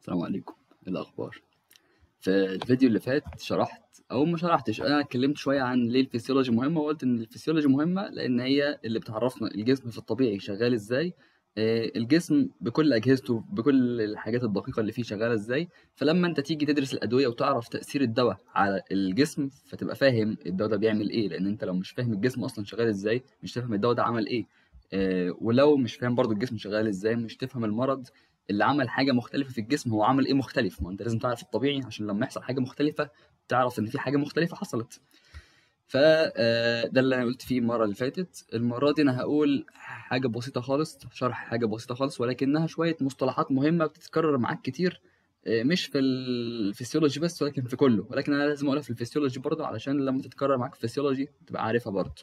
السلام عليكم ايه الاخبار في الفيديو اللي فات شرحت او ما شرحتش انا اتكلمت شويه عن ليه الفسيولوجي مهمه وقلت ان الفسيولوجي مهمه لان هي اللي بتعرفنا الجسم في الطبيعي شغال ازاي آه، الجسم بكل اجهزته بكل الحاجات الدقيقه اللي فيه شغاله ازاي فلما انت تيجي تدرس الادويه وتعرف تاثير الدواء على الجسم فتبقى فاهم الدواء ده بيعمل ايه لان انت لو مش فاهم الجسم اصلا شغال ازاي مش تفهم الدواء ده عمل ايه آه، ولو مش فاهم برضو الجسم شغال ازاي مش تفهم المرض اللي عمل حاجه مختلفه في الجسم هو عمل ايه مختلف ما انت لازم تعرف الطبيعي عشان لما يحصل حاجه مختلفه تعرف ان في حاجه مختلفه حصلت فده اللي انا قلت فيه المره اللي فاتت المره دي انا هقول حاجه بسيطه خالص شرح حاجه بسيطه خالص ولكنها شويه مصطلحات مهمه بتتكرر معاك كتير آه، مش في الفسيولوجي بس ولكن في كله ولكن انا لازم اقولها في الفسيولوجي برضه علشان لما تتكرر معاك في الفسيولوجي تبقى عارفها برضه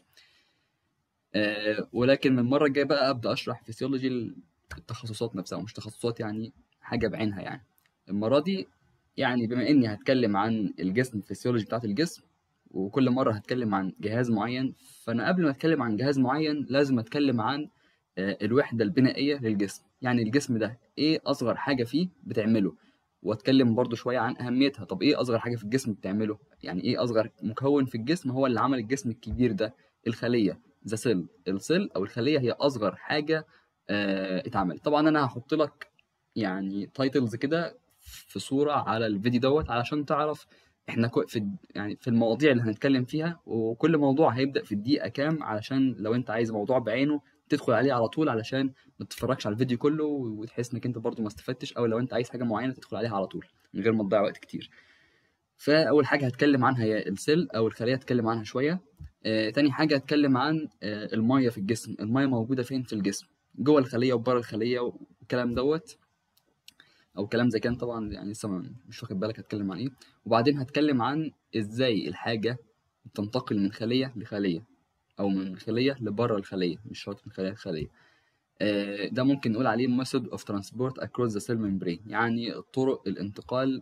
آه، ولكن من المره الجايه بقى ابدا اشرح فسيولوجي التخصصات نفسها مش تخصصات يعني حاجه بعينها يعني المره دي يعني بما اني هتكلم عن الجسم الفسيولوجي بتاعت الجسم وكل مره هتكلم عن جهاز معين فانا قبل ما اتكلم عن جهاز معين لازم اتكلم عن آه، الوحده البنائيه للجسم يعني الجسم ده ايه اصغر حاجه فيه بتعمله واتكلم برضو شويه عن اهميتها طب ايه اصغر حاجه في الجسم بتعمله يعني ايه اصغر مكون في الجسم هو اللي عمل الجسم الكبير ده الخليه ذا سيل السيل او الخليه هي اصغر حاجه آه، اتعملت طبعا انا هحط لك يعني تايتلز كده في صوره على الفيديو دوت علشان تعرف احنا كو- في يعني في المواضيع اللي هنتكلم فيها وكل موضوع هيبدا في الدقيقه كام علشان لو انت عايز موضوع بعينه تدخل عليه على طول علشان ما تتفرجش على الفيديو كله وتحس انك انت برضو ما استفدتش او لو انت عايز حاجه معينه تدخل عليها على طول من غير ما تضيع وقت كتير فاول حاجه هتكلم عنها هي السيل او الخليه هتكلم عنها شويه آه، تاني حاجه هتكلم عن آه، الميه في الجسم الميه موجوده فين في الجسم جوه الخليه وبره الخليه والكلام دوت او كلام زي كان طبعا يعني لسه ما- مش واخد بالك هتكلم عن ايه وبعدين هتكلم عن ازاي الحاجه تنتقل من خليه لخليه او من خليه لبره الخليه مش شرط من خليه لخليه آه، ده ممكن نقول عليه method of transport across the cell membrane يعني طرق الانتقال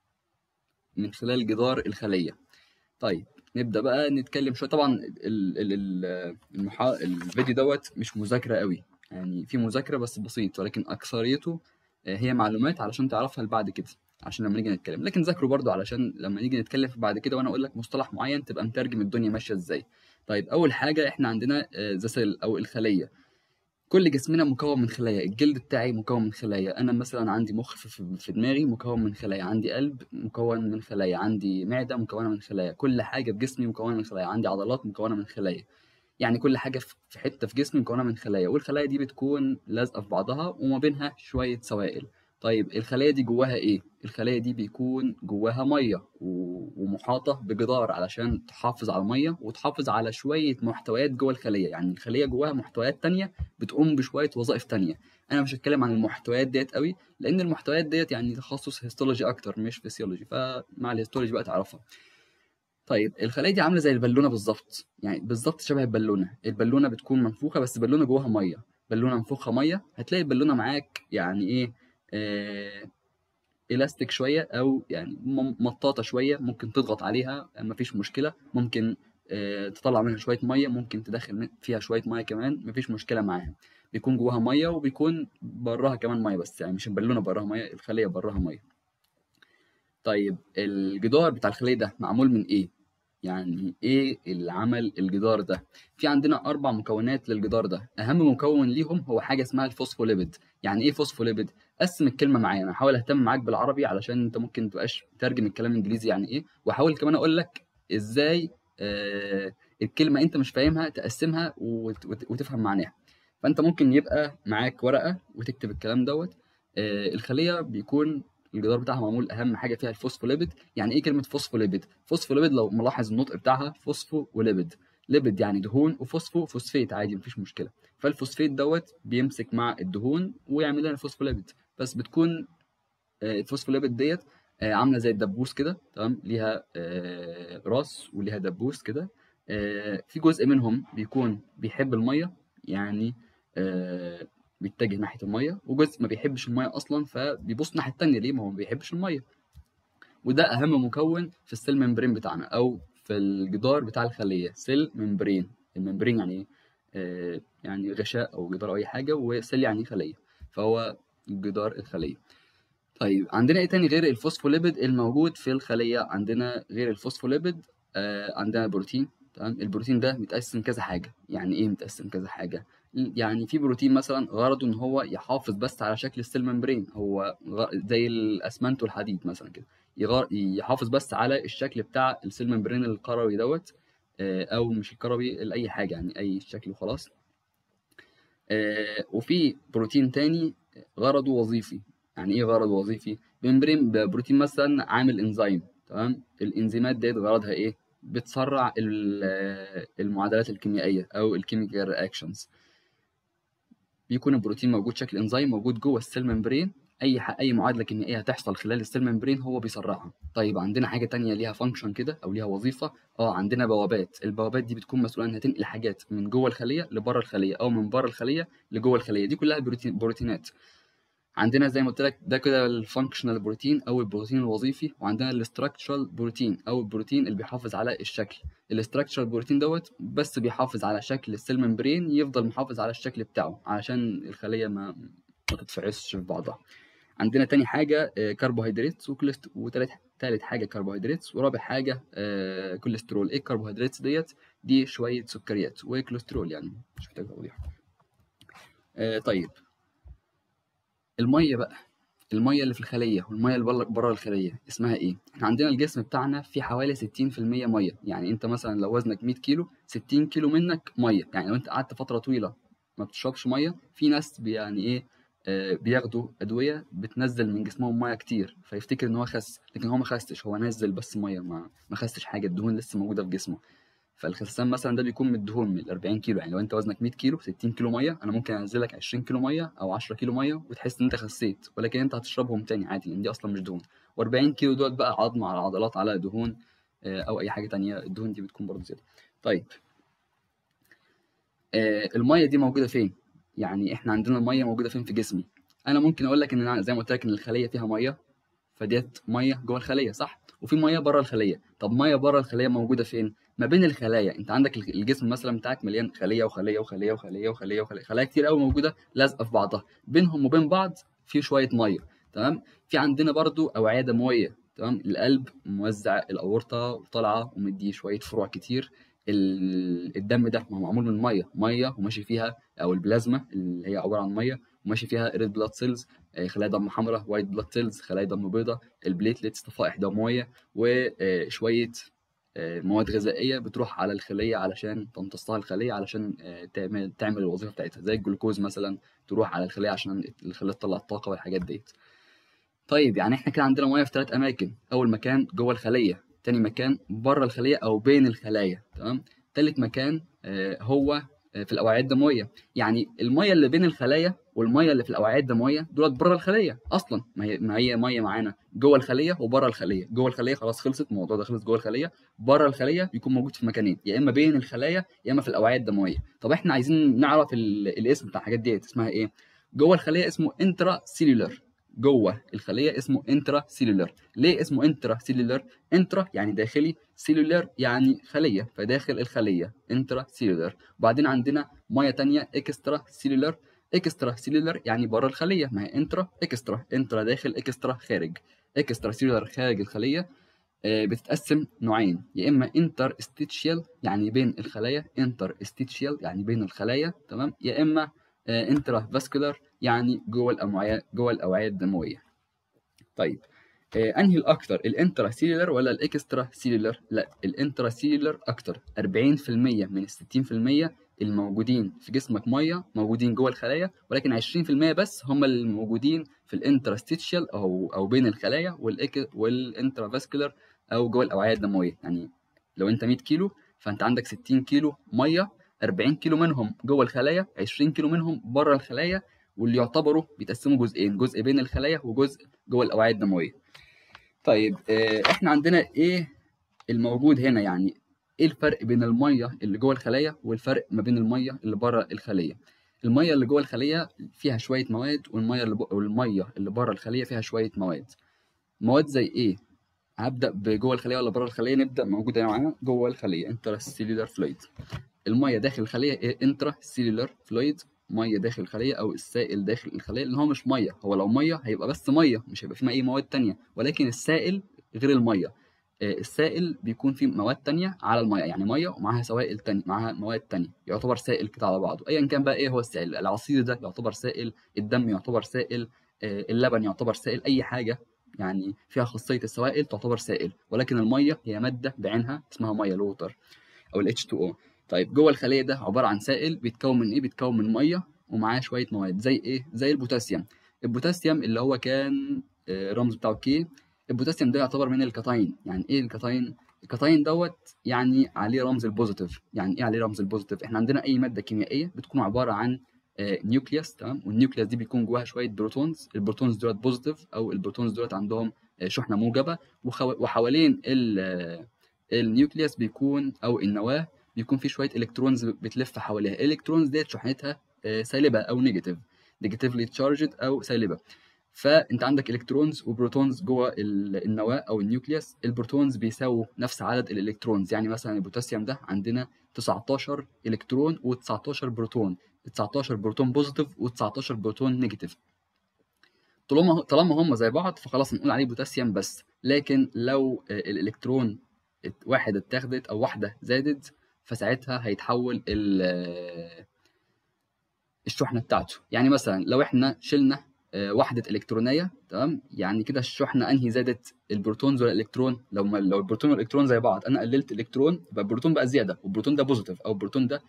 من خلال جدار الخليه طيب نبدا بقى نتكلم شويه طبعا ال ال ال المحا... الفيديو دوت مش مذاكره قوي يعني في مذاكره بس بسيط ولكن اكثريته آه، هي معلومات علشان تعرفها لبعد كده عشان لما نيجي نتكلم لكن ذاكروا برضو علشان لما نيجي نتكلم في بعد كده وانا اقول لك مصطلح معين تبقى مترجم الدنيا ماشيه ازاي طيب اول حاجه احنا عندنا ذا سيل او الخليه كل جسمنا مكون من خلايا الجلد بتاعي مكون من خلايا انا مثلا عندي مخ في- في في دماغي مكون من خلايا عندي قلب مكون من خلايا عندي معده مكونه من خلايا كل حاجه في جسمي مكونه من خلايا عندي عضلات مكونه من خلايا يعني كل حاجه في في حته في جسمي مكونه من خلايا والخلايا دي بتكون لازقه في بعضها وما بينها شويه سوائل طيب الخلايا دي جواها ايه الخلايا دي بيكون جواها ميه و- ومحاطه بجدار علشان تحافظ على الميه وتحافظ على شويه محتويات جوه الخليه يعني الخليه جواها محتويات تانية بتقوم بشويه وظائف تانية انا مش هتكلم عن المحتويات ديت قوي لان المحتويات ديت يعني تخصص هيستولوجي اكتر مش فيسيولوجي فمع الهيستولوجي بقى تعرفها طيب الخلايا دي عامله زي البالونه بالظبط يعني بالظبط شبه البالونه البالونه بتكون منفوخه بس بالونه جواها ميه بالونه منفوخه ميه هتلاقي البالونه معاك يعني ايه آه الاستيك شويه او يعني م- مطاطه شويه ممكن تضغط عليها مفيش مشكله ممكن آه تطلع منها شويه ميه ممكن تدخل من- فيها شويه ميه كمان مفيش مشكله معاها بيكون جواها ميه وبيكون براها كمان ميه بس يعني مش البالونه براها ميه الخليه براها ميه طيب الجدار بتاع الخليه ده معمول من ايه يعني ايه اللي عمل الجدار ده في عندنا اربع مكونات للجدار ده اهم مكون ليهم هو حاجه اسمها الفوسفوليبيد يعني ايه فوسفوليبيد قسم الكلمه معايا انا هحاول اهتم معاك بالعربي علشان انت ممكن متبقاش تترجم الكلام الانجليزي يعني ايه واحاول كمان اقول لك ازاي آه الكلمه انت مش فاهمها تقسمها وت- وت- وتفهم معناها فانت ممكن يبقى معاك ورقه وتكتب الكلام دوت آه الخليه بيكون الجدار بتاعها معمول اهم حاجه فيها الفوسفوليبيد يعني ايه كلمه فوسفوليبيد فوسفوليبيد لو ملاحظ النطق بتاعها فوسفو وليبيد ليبيد يعني دهون وفوسفو فوسفيت عادي مفيش مشكله فالفوسفيت دوت بيمسك مع الدهون ويعمل لنا فوسفوليبيد بس بتكون آه، الفوسفوليبيد ديت آه، عامله زي الدبوس كده تمام ليها آه، راس وليها دبوس كده آه، في جزء منهم بيكون بيحب الميه يعني آه، بيتجه ناحيه الميه وجزء ما بيحبش الميه اصلا فبيبص الناحيه التانيه ليه ما هو ما بيحبش الميه وده اهم مكون في السيل ممبرين بتاعنا او في الجدار بتاع الخليه سيل ممبرين الممبرين يعني ايه آه، يعني غشاء او جدار او اي حاجه وسيل يعني خليه فهو جدار الخليه طيب عندنا ايه تاني غير الفوسفوليبيد الموجود في الخلية عندنا غير الفوسفوليبيد آه عندنا بروتين تمام البروتين ده متقسم كذا حاجة يعني ايه متقسم كذا حاجة يعني في بروتين مثلا غرضه ان هو يحافظ بس على شكل السيل ممبرين هو غ- زي الاسمنت والحديد مثلا كده يغار- يحافظ بس على الشكل بتاع السيل ممبرين الكروي دوت آه، او مش الكروي لاي حاجه يعني اي شكل وخلاص آه، وفي بروتين تاني غرضه وظيفي يعني ايه غرض وظيفي ممبرين بروتين مثلا عامل انزيم تمام الانزيمات ديت غرضها ايه بتسرع ال- المعادلات الكيميائيه او الكيميكال رياكشنز بيكون البروتين موجود شكل انزيم موجود جوه السيل ممبرين اي ح... اي معادله كيميائيه هتحصل خلال السيل ممبرين هو بيسرعها طيب عندنا حاجه تانية ليها فانكشن كده او ليها وظيفه اه عندنا بوابات البوابات دي بتكون مسؤوله انها تنقل حاجات من جوه الخليه لبره الخليه او من بره الخليه لجوه الخليه دي كلها بروتين بروتينات عندنا زي ما قلت لك ده كده الفانكشنال بروتين او البروتين الوظيفي وعندنا الاستراكشرال بروتين او البروتين اللي بيحافظ على الشكل الاستراكشرال بروتين دوت بس بيحافظ على شكل السيل ممبرين يفضل محافظ على الشكل بتاعه علشان الخليه ما ما تتفعسش في بعضها عندنا تاني حاجة آه، كربوهيدرات وكوليست وتالت تالت حاجة كربوهيدرات ورابع حاجة آه، كوليسترول ايه الكربوهيدرات ديت دي شوية سكريات وكوليسترول يعني مش محتاج توضيح آه، طيب المية بقى المية اللي في الخلية والمية اللي بره بره الخلية اسمها ايه؟ احنا عندنا الجسم بتاعنا فيه حوالي 60% مية يعني انت مثلا لو وزنك 100 كيلو 60 كيلو منك مية يعني لو انت قعدت فترة طويلة ما بتشربش مية في ناس بي- يعني ايه آه، بياخدوا ادوية بتنزل من جسمهم مية كتير فيفتكر ان هو خس لكن هو ما خسش هو نزل بس مية ما ما خسش حاجة الدهون لسه موجودة في جسمه فالخسسان مثلا ده بيكون من الدهون من ال 40 كيلو يعني لو انت وزنك 100 كيلو 60 كيلو ميه انا ممكن انزلك 20 كيلو ميه او 10 كيلو ميه وتحس ان انت خسيت ولكن انت هتشربهم تاني عادي لان دي اصلا مش دهون و40 كيلو دول بقى عظم على عضلات على دهون آه، او اي حاجه تانية الدهون دي بتكون برضه زياده طيب آه، الميه دي موجوده فين يعني احنا عندنا الميه موجوده فين في جسمي انا ممكن اقول لك ان أنا زي ما قلت لك ان الخليه فيها ميه فديت ميه جوه الخليه صح وفي ميه بره الخليه طب ميه بره الخليه موجوده فين ما بين الخلايا انت عندك الج- الجسم مثلا بتاعك مليان خليه وخليه وخليه وخليه وخليه وخليه خلايا كتير قوي موجوده لازقه في بعضها بينهم وبين بعض في شويه ميه تمام في عندنا برضو اوعيه دمويه تمام القلب موزع الاورطه طالعه ومديه شويه فروع كتير ال- الدم ده ما هو معمول من ميه ميه وماشي فيها او البلازما اللي هي عباره عن ميه وماشي فيها ريد بلاد سيلز خلايا دم حمراء وايت بلاد سيلز خلايا دم بيضاء البليتلتس صفائح دمويه وشويه مواد غذائيه بتروح على الخليه علشان تمتصها الخليه علشان آه، تعمل تعمل الوظيفه بتاعتها زي الجلوكوز مثلا تروح على الخليه عشان الخليه تطلع الطاقه والحاجات ديت طيب يعني احنا كده عندنا ميه في ثلاث اماكن اول مكان جوه الخليه تاني مكان بره الخليه او بين الخلايا تمام تالت مكان آه، هو آه، في الاوعيه الدمويه يعني الميه اللي بين الخلايا والميه اللي في الاوعيه الدمويه دولت بره الخليه اصلا ما هي ما هي ميه معانا جوه الخليه وبره الخليه جوه الخليه خلاص خلصت الموضوع ده خلص جوه الخليه بره الخليه بيكون موجود في مكانين يا اما بين الخلايا يا اما في الاوعيه الدمويه طب احنا عايزين نعرف ال- الاسم بتاع الحاجات ديت اسمها ايه جوه الخليه اسمه انترا سيلولر جوه الخليه اسمه انترا سيلولر ليه اسمه انترا سيلولر انترا يعني داخلي سيلولر يعني خليه فداخل الخليه انترا سيلولر وبعدين عندنا ميه تانية اكسترا سيلولر اكسترا سيلولر يعني بره الخليه ما هي انترا اكسترا انترا داخل اكسترا خارج اكسترا سيلولر خارج الخليه آه، بتتقسم نوعين يا اما انتر استيتشيال يعني بين الخلايا انتر استيتشيال يعني بين الخلايا تمام يا اما انترا فاسكولار يعني جوه الاوعيه جوه الاوعيه الدمويه طيب آه، انهي الاكتر الانترا سيلولر ولا الاكسترا سيلولر لا الانترا سيلولر اكتر 40% من ال 60% الموجودين في جسمك ميه موجودين جوه الخلايا ولكن 20% بس هم اللي موجودين في الانترستيتشال او او بين الخلايا والإك والانترافاسكولار او جوه الاوعيه الدمويه يعني لو انت 100 كيلو فانت عندك 60 كيلو ميه 40 كيلو منهم جوه الخلايا 20 كيلو منهم بره الخلايا واللي يعتبروا بيتقسموا جزئين جزء بين الخلايا وجزء جوه الاوعيه الدمويه طيب آه، احنا عندنا ايه الموجود هنا يعني ايه الفرق بين الميه اللي جوه الخلايا والفرق ما بين الميه اللي بره الخليه الميه اللي جوه الخليه فيها شويه مواد والميه اللي ب... والميه اللي بره الخليه فيها شويه مواد مواد زي ايه هبدا بجوه الخليه ولا بره الخليه نبدا موجوده معانا جوه الخليه انترا سيلولار فلويد الميه داخل الخليه انترا سيلولار فلويد ميه داخل الخليه او السائل داخل الخليه لان هو مش ميه هو لو ميه هيبقى بس ميه مش هيبقى فيه اي مواد تانية ولكن السائل غير الميه آه، السائل بيكون فيه مواد تانية على الميه يعني ميه ومعاها سوائل تانية معاها مواد تانية يعتبر سائل كده على بعضه ايا كان بقى ايه هو السائل العصير ده يعتبر سائل الدم يعتبر سائل آه، اللبن يعتبر سائل اي حاجه يعني فيها خاصيه السوائل تعتبر سائل ولكن الميه هي ماده بعينها اسمها ميه الووتر او ال H2O طيب جوه الخليه ده عباره عن سائل بيتكون من ايه بيتكون من ميه ومعاه شويه مواد زي ايه زي البوتاسيوم البوتاسيوم اللي هو كان آه، الرمز بتاعه كي البوتاسيوم ده يعتبر من الكاتاين يعني ايه الكاتاين الكاتاين دوت يعني عليه رمز البوزيتيف يعني ايه عليه رمز البوزيتيف احنا عندنا اي ماده كيميائيه بتكون عباره عن نيوكليوس تمام والنيوكليوس دي بيكون جواها شويه بروتونز البروتونز دولت بوزيتيف او البروتونز دولت عندهم آه، شحنه موجبه وخو- وحوالين ال- آه، النيوكليوس بيكون او النواه بيكون في شويه الكترونز بتلف حواليها الالكترونز ديت شحنتها آه، سالبه او نيجاتيف نيجاتيفلي تشارجد او سالبه فانت عندك الكترونز وبروتونز جوه ال- النواه او النيوكليوس البروتونز بيساووا نفس عدد الالكترونز يعني مثلا البوتاسيوم ده عندنا 19 الكترون و19 بروتون 19 بروتون بوزيتيف و19 بروتون نيجاتيف طالما طالما هم زي بعض فخلاص نقول عليه بوتاسيوم بس لكن لو آه، الالكترون ات- واحد اتاخدت او واحده زادت فساعتها هيتحول ال- آه، الشحنه بتاعته يعني مثلا لو احنا شلنا آه، وحده الكترونيه تمام يعني كده الشحنه انهي زادت البروتونز ولا الالكترون لو ما لو البروتون والالكترون زي بعض انا قللت الكترون يبقى البروتون بقى زياده والبروتون ده بوزيتيف او البروتون ده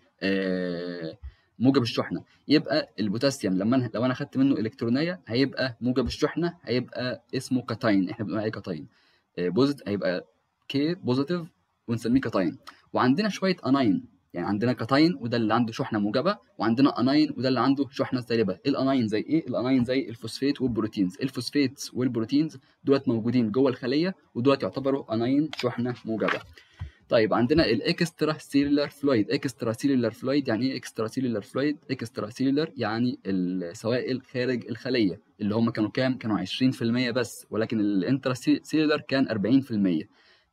آه، موجب الشحنه يبقى البوتاسيوم لما أنا لو انا خدت منه الكترونيه هيبقى موجب الشحنه هيبقى اسمه كاتاين احنا بنقول عليه كاتاين بوزيت هيبقى كي بوزيتيف ونسميه كاتاين وعندنا شويه اناين يعني عندنا كاتاين وده اللي عنده شحنه موجبه وعندنا اناين وده اللي عنده شحنه سالبه الاناين زي ايه الاناين زي الفوسفات والبروتينز الفوسفات والبروتينز دولت موجودين جوه الخليه ودولت يعتبروا اناين شحنه موجبه طيب عندنا الاكسترا سيلولار فلويد اكسترا سيلولار فلويد يعني ايه اكسترا سيلولار فلويد اكسترا سيلولار يعني السوائل خارج الخليه اللي هم كانوا كام كانوا 20% بس ولكن الانترا سيلولار كان 40%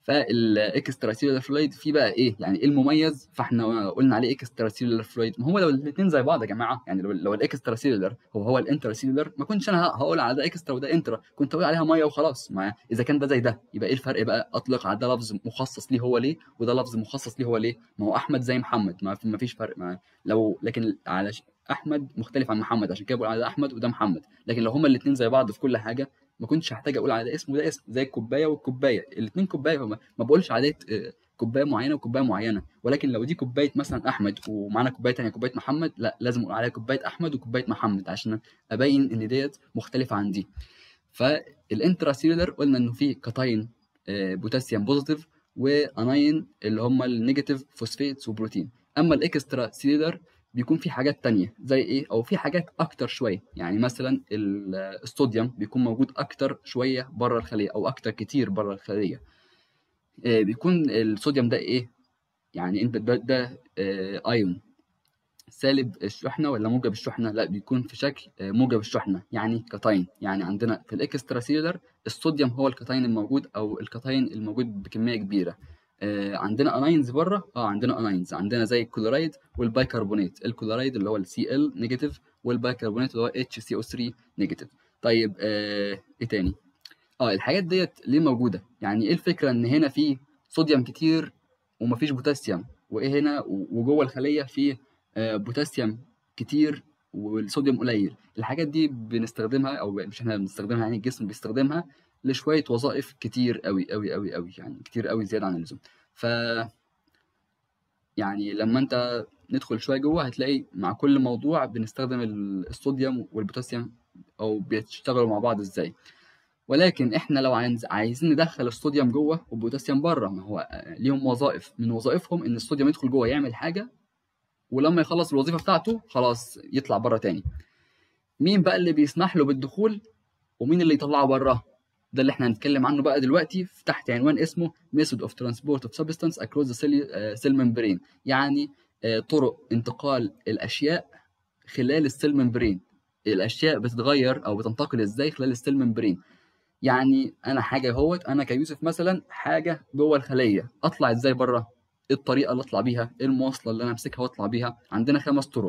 فالاكسترا سيلولار فلويد فيه بقى ايه يعني ايه المميز فاحنا قلنا عليه اكسترا سيلولار فلويد ما هو لو الاثنين زي بعض يا جماعه يعني لو, لو الاكسترا سيلولار هو هو الانترا سيلولار ما كنتش انا هقول على ده اكسترا وده انترا كنت اقول عليها ميه وخلاص ما اذا كان ده زي ده يبقى ايه الفرق بقى اطلق على ده لفظ مخصص ليه هو ليه وده لفظ مخصص ليه هو ليه ما هو احمد زي محمد ما ما فيش فرق ما لو لكن على ش- احمد مختلف عن محمد عشان كده بقول على ده احمد وده محمد لكن لو هما الاثنين زي بعض في كل حاجه ما كنتش هحتاج اقول على ده اسم وده اسم زي الكوبايه والكوبايه الاثنين كوبايه ما ما بقولش عليه آه، كوبايه معينه وكوبايه معينه ولكن لو دي كوبايه مثلا احمد ومعانا كوبايه ثانيه كوبايه محمد لا لازم اقول عليها كوبايه احمد وكوبايه محمد عشان ابين ان ديت مختلفه عن دي فالانترا سيلولر قلنا انه فيه كاتاين آه، بوتاسيوم بوزيتيف واناين اللي هم النيجاتيف فوسفيتس وبروتين اما الاكسترا سيلولر بيكون في حاجات تانية زي ايه او في حاجات اكتر شويه يعني مثلا ال- الصوديوم بيكون موجود اكتر شويه بره الخليه او اكتر كتير بره الخليه آه، بيكون الصوديوم ده ايه يعني انت ده, ده آه، ايون سالب الشحنه ولا موجب الشحنه لا بيكون في شكل آه، موجب الشحنه يعني كاتاين يعني عندنا في الاكسترا سيلولر الصوديوم هو الكاتاين الموجود او الكاتاين الموجود بكميه كبيره آه، عندنا اناينز بره اه عندنا اناينز عندنا زي الكلورايد والبايكربونات الكلورايد اللي هو السي ال نيجاتيف والبايكربونات اللي هو اتش سي او 3 نيجاتيف طيب آه ايه تاني اه الحاجات ديت ليه موجوده يعني ايه الفكره ان هنا في صوديوم كتير ومفيش بوتاسيوم وايه هنا و- وجوه الخليه في آه، بوتاسيوم كتير والصوديوم قليل الحاجات دي بنستخدمها او مش احنا بنستخدمها يعني الجسم بيستخدمها لشويه وظائف كتير قوي قوي قوي قوي يعني كتير قوي زياده عن اللزوم ف يعني لما انت ندخل شويه جوه هتلاقي مع كل موضوع بنستخدم ال- الصوديوم والبوتاسيوم او بيشتغلوا مع بعض ازاي ولكن احنا لو عايز عايزين ندخل الصوديوم جوه والبوتاسيوم بره ما هو آه، ليهم وظائف من وظائفهم ان الصوديوم يدخل جوه يعمل حاجه ولما يخلص الوظيفه بتاعته خلاص يطلع بره تاني مين بقى اللي بيسمح له بالدخول ومين اللي يطلعه بره ده اللي احنا هنتكلم عنه بقى دلوقتي في تحت عنوان اسمه method of transport of substance across the cell, آه، cell membrane يعني آه، طرق انتقال الاشياء خلال السيل ممبرين الاشياء بتتغير او بتنتقل ازاي خلال السيل ممبرين يعني انا حاجه اهوت انا كيوسف مثلا حاجه جوه الخليه اطلع ازاي بره ايه الطريقه اللي اطلع بيها ايه المواصله اللي انا امسكها واطلع بيها عندنا خمس طرق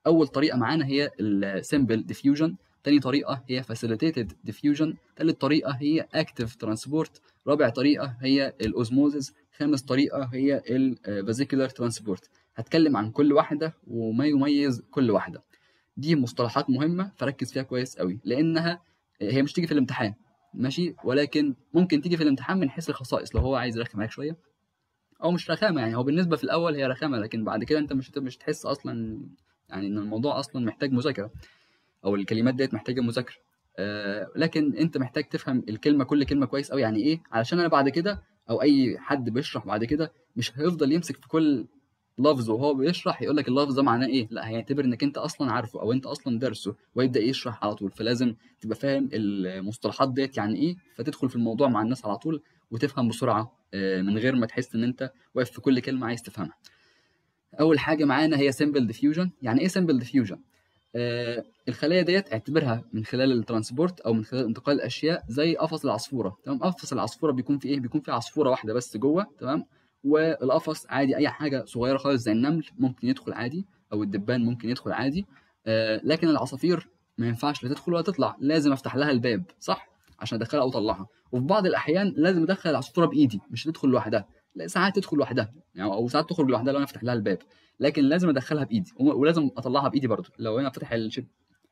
اول طريقه معانا هي السمبل ديفيوجن تاني طريقه هي فاسيليتيتد ديفيوجن تالت طريقه هي اكتيف ترانسبورت رابع طريقه هي الاوزموزيس خامس طريقه هي الفيزيكولار ترانسبورت هتكلم عن كل واحده وما يميز كل واحده دي مصطلحات مهمه فركز فيها كويس قوي لانها هي مش تيجي في الامتحان ماشي ولكن ممكن تيجي في الامتحان من حيث الخصائص لو هو عايز يرخم عليك شويه او مش رخامه يعني هو بالنسبه في الاول هي رخامه لكن بعد كده انت مش مش تحس اصلا يعني ان الموضوع اصلا محتاج مذاكره او الكلمات ديت محتاجه مذاكره آه لكن انت محتاج تفهم الكلمه كل كلمه كويس قوي يعني ايه علشان انا بعد كده او اي حد بيشرح بعد كده مش هيفضل يمسك في كل لفظ وهو بيشرح يقول لك اللفظ ده معناه ايه لا هيعتبر انك انت اصلا عارفه او انت اصلا دارسه ويبدا يشرح على طول فلازم تبقى فاهم المصطلحات ديت يعني ايه فتدخل في الموضوع مع الناس على طول وتفهم بسرعه من غير ما تحس ان انت واقف في كل كلمه عايز تفهمها اول حاجه معانا هي سمبل ديفيوجن يعني ايه سمبل ديفيوجن آه الخلايا ديت اعتبرها من خلال الترانسبورت او من خلال انتقال الاشياء زي قفص العصفوره تمام قفص العصفوره بيكون في ايه بيكون في عصفوره واحده بس جوه تمام والقفص عادي اي حاجه صغيره خالص زي النمل ممكن يدخل عادي او الدبان ممكن يدخل عادي آه لكن العصافير ما ينفعش لا تدخل ولا تطلع لازم افتح لها الباب صح عشان ادخلها او اطلعها وفي بعض الاحيان لازم ادخل العصفوره بايدي مش تدخل لوحدها لا ساعات تدخل لوحدها يعني او ساعات تخرج لوحدها لو انا افتح لها الباب لكن لازم ادخلها بايدي ولازم اطلعها بايدي برضه لو انا فاتح الشب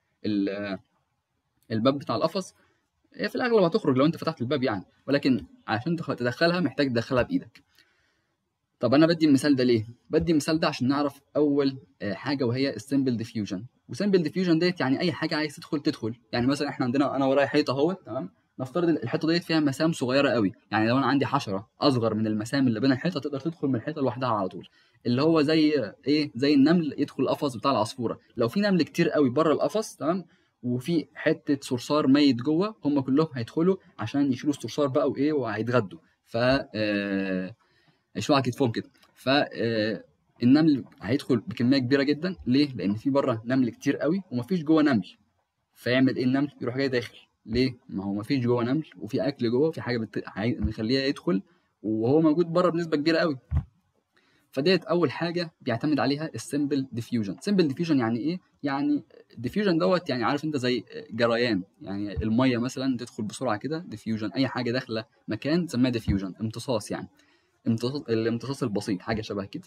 الباب بتاع القفص هي في الاغلب هتخرج لو انت فتحت الباب يعني ولكن عشان تدخلها محتاج تدخلها بايدك طب انا بدي المثال ده ليه بدي المثال ده عشان نعرف اول حاجه وهي السمبل ديفيوجن وسمبل ديفيوجن ديت يعني اي حاجه عايز تدخل تدخل يعني مثلا احنا عندنا انا ورايا حيطه اهو تمام نفترض الحيطه ديت فيها مسام صغيره قوي يعني لو انا عندي حشره اصغر من المسام اللي بين الحيطه تقدر تدخل من الحيطه لوحدها على طول اللي هو زي ايه زي النمل يدخل القفص بتاع العصفوره لو في نمل كتير قوي بره القفص تمام وفي حته صرصار ميت جوه هم كلهم هيدخلوا عشان يشيلوا الصرصار بقى وايه وهيتغدوا ف آه يشيلوا على كتفهم كده ف آه النمل هيدخل بكميه كبيره جدا ليه لان في بره نمل كتير قوي ومفيش جوه نمل فيعمل ايه النمل يروح جاي داخل ليه؟ ما هو مفيش جوه نمل وفي اكل جوه وفي حاجه بت... مخليه يدخل وهو موجود بره بنسبه كبيره قوي فديت اول حاجه بيعتمد عليها السمبل ديفيوجن سمبل ديفيوجن يعني ايه يعني ديفيوجن دوت يعني عارف انت زي جريان يعني الميه مثلا تدخل بسرعه كده ديفيوجن اي حاجه داخله مكان تسميها ديفيوجن امتصاص يعني امتصاص الامتصاص البسيط حاجه شبه كده